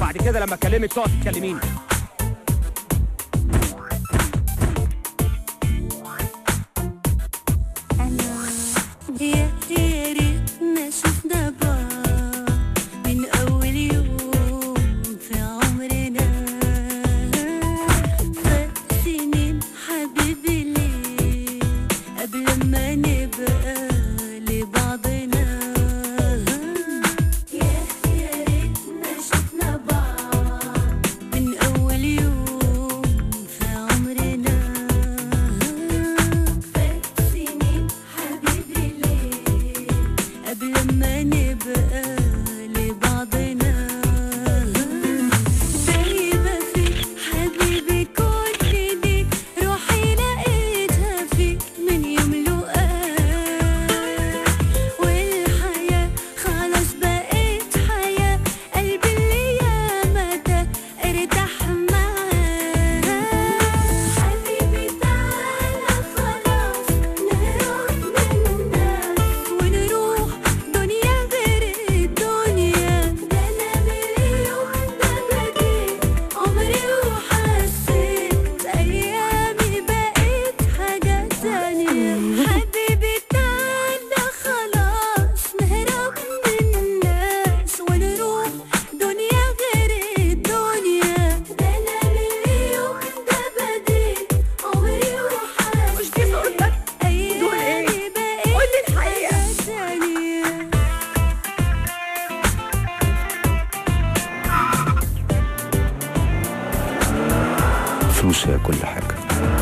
وبعد كده لما اكلمك تقعد تكلميني يا يا ريتنا شفنا بعض من أول يوم في عمرنا فات سنين حبيبي ليه قبل ما نبقى لبعضنا يا يا ريتنا شفنا بعض من أول يوم في عمرنا فات سنين حبيبي ليه قبل ما نبقى لبعضنا سايبة فيك حبيبي كل دي روحي لقيتها فيك من يوم لقاك والحياة خلاص بقت حياة قلبي اللي ياما ده ارتاح معاك حبيبي تعالى خلاص نهرب منك ونروح دنيا غير الدنيا ده انا باليوم ده بديت عمري وحسيت ايامي بقت حاجة تانية حبيبي تعالى خلاص نهرب من الناس ونروح دنيا غير الدنيا ده انا باليوم ده بديت عمري وحسيت ايامي بقت حاجة تانية فلوس هي كل حاجة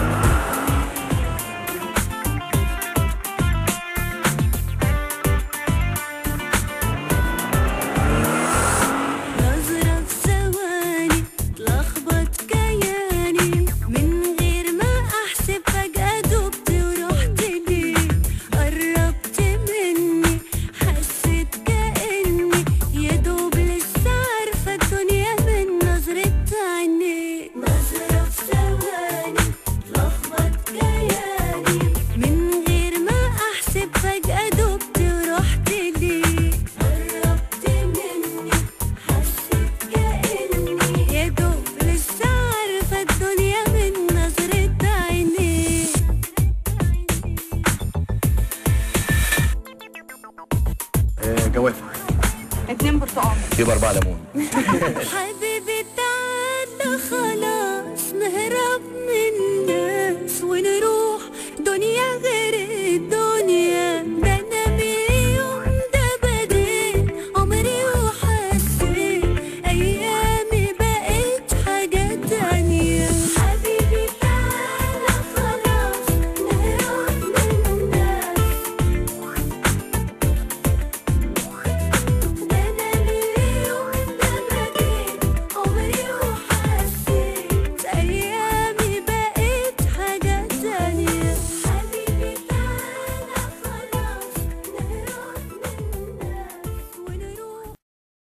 نظرة في ثواني تلخبط كياني من غير ما أحسب فجأة دبت ورحت ليك قربت مني حسيت كأني يا دوب لسه عارفة الدنيا من نظرة عينيك نظرة في ثواني تلخبط كياني من غير ما أحسب فجأة دبت ورحت ليك قربت مني حسيت كأني يا دوب لسه عارفة الدنيا من نظرة عينيك جوافة اتنين برتقال يبقى أربعة ليمون حبيبي تعالى خلاص